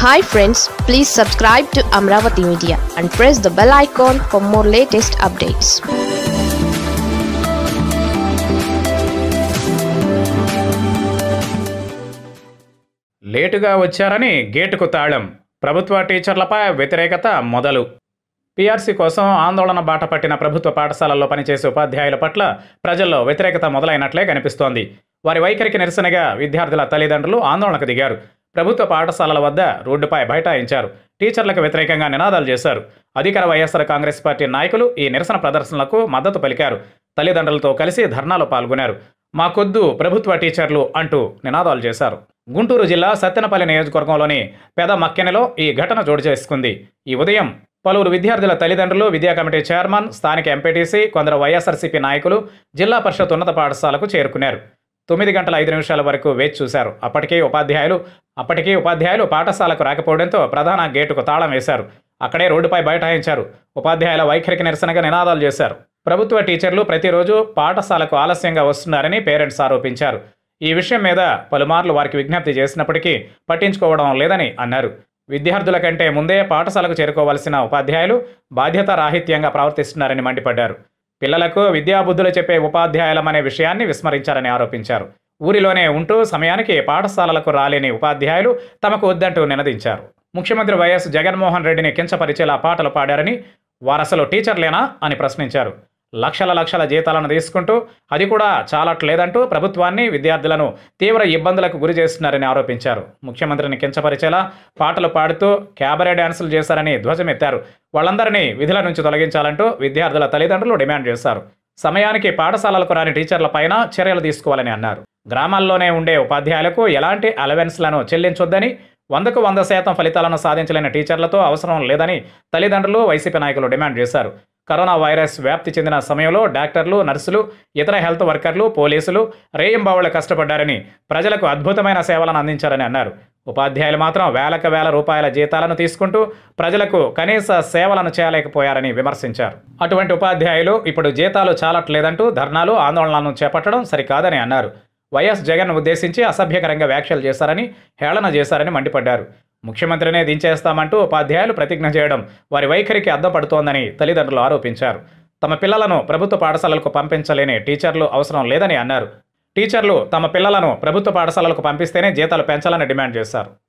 hi friends please subscribe to Amaravati media and press the bell icon for more latest updates లేటుగా వచ్చారని గేటుకు తాళం ప్రభుత్వ టీచర్లపై వ్యతిరేకత మొదలు పీఆర్సీ కోసం ఆందోళన బాట పట్టిన ప్రభుత్వ పాఠశాలల్లో పనిచేసే ఉపాధ్యాయుల పట్ల ప్రజల్లో వ్యతిరేకత మొదలైనట్లే కనిపిస్తోంది వారి వైఖరికి నిరసనగా విద్యార్థుల తల్లిదండ్రులు ఆందోళనకు దిగారు ప్రభుత్వ పాఠశాలల వద్ద రోడ్డుపై బైఠాయించారు టీచర్లకు వ్యతిరేకంగా నినాదాలు చేశారు అధికార వైఎస్ఆర్ కాంగ్రెస్ పార్టీ నాయకులు ఈ నిరసన ప్రదర్శనలకు మద్దతు పలికారు తల్లిదండ్రులతో కలిసి ధర్నాలో పాల్గొన్నారు మాకొద్దు ప్రభుత్వ టీచర్లు అంటూ నినాదాలు చేశారు గుంటూరు జిల్లా సత్తెనపల్లి నియోజకవర్గంలోని పెద మక్కెనలో ఈ ఘటన చోటు చేసుకుంది ఈ ఉదయం పలువురు విద్యార్థుల తల్లిదండ్రులు విద్యా కమిటీ చైర్మన్ స్థానిక ఎంపీటీసీ కొందరు వైఎస్ఆర్సీపీ నాయకులు జిల్లా పరిషత్ ఉన్నత పాఠశాలకు చేరుకున్నారు తొమ్మిది గంటల ఐదు నిమిషాల వరకు వేచి చూశారు అప్పటికే ఉపాధ్యాయులు అప్పటికీ ఉపాధ్యాయులు పాఠశాలకు రాకపోవడంతో ప్రధాన గేటుకు తాళం వేశారు అక్కడే రోడ్డుపై బైఠాయించారు ఉపాధ్యాయుల వైఖరికి నిరసనగా నినాదాలు చేశారు ప్రభుత్వ టీచర్లు ప్రతిరోజు పాఠశాలకు ఆలస్యంగా వస్తున్నారని పేరెంట్స్ ఆరోపించారు ఈ విషయం మీద పలుమార్లు వారికి విజ్ఞప్తి చేసినప్పటికీ పట్టించుకోవడం లేదని అన్నారు విద్యార్థుల కంటే ముందే పాఠశాలకు చేరుకోవాల్సిన ఉపాధ్యాయులు బాధ్యత రాహిత్యంగా ప్రవర్తిస్తున్నారని మండిపడ్డారు పిల్లలకు విద్యాబుద్ధులు చెప్పే ఉపాధ్యాయులమనే విషయాన్ని విస్మరించారని ఆరోపించారు ఊరిలోనే ఉంటూ సమయానికి పాఠశాలలకు రాలేని ఉపాధ్యాయులు తమకు వద్దంటూ నినదించారు ముఖ్యమంత్రి వైఎస్ జగన్మోహన్ రెడ్డిని కించపరిచేలా పాటలు పాడారని వారసలు టీచర్లేనా అని ప్రశ్నించారు లక్షల లక్షల జీతాలను తీసుకుంటూ అది కూడా చాలట్లేదంటూ ప్రభుత్వాన్ని విద్యార్థులను తీవ్ర ఇబ్బందులకు గురి చేస్తున్నారని ఆరోపించారు ముఖ్యమంత్రిని కించపరిచేలా పాటలు పాడుతూ క్యాబరే డ్యాన్సులు చేశారని ధ్వజమెత్తారు వాళ్ళందరినీ విధుల నుంచి తొలగించాలంటూ విద్యార్థుల తల్లిదండ్రులు డిమాండ్ చేశారు సమయానికి పాఠశాలలకు రాని టీచర్లపైన చర్యలు తీసుకోవాలని అన్నారు గ్రామాల్లోనే ఉండే ఉపాధ్యాయులకు ఎలాంటి అలవెన్స్లను చెల్లించొద్దని వందకు వంద శాతం ఫలితాలను సాధించలేని టీచర్లతో అవసరం లేదని తల్లిదండ్రులు వైసీపీ నాయకులు డిమాండ్ చేశారు కరోనా వైరస్ వ్యాప్తి చెందిన సమయంలో డాక్టర్లు నర్సులు ఇతర హెల్త్ వర్కర్లు పోలీసులు రేయింబావులు కష్టపడ్డారని ప్రజలకు అద్భుతమైన సేవలను అందించారని అన్నారు ఉపాధ్యాయులు మాత్రం వేలకు వేల రూపాయల జీతాలను తీసుకుంటూ ప్రజలకు కనీస సేవలను చేయలేకపోయారని విమర్శించారు అటువంటి ఉపాధ్యాయులు ఇప్పుడు జీతాలు చాలట్లేదంటూ ధర్నాలు ఆందోళనలను చేపట్టడం సరికాదని అన్నారు వైఎస్ జగన్ ఉద్దేశించి అసభ్యకరంగా వ్యాఖ్యలు చేశారని హేళన చేశారని మండిపడ్డారు ముఖ్యమంత్రినే దించేస్తామంటూ ఉపాధ్యాయులు ప్రతిజ్ఞ చేయడం వారి వైఖరికి అద్దం పడుతోందని తల్లిదండ్రులు ఆరోపించారు తమ పిల్లలను ప్రభుత్వ పాఠశాలలకు పంపించలేని టీచర్లు అవసరం లేదని అన్నారు టీచర్లు తమ పిల్లలను ప్రభుత్వ పాఠశాలలకు పంపిస్తేనే జీతాలు పెంచాలని డిమాండ్ చేశారు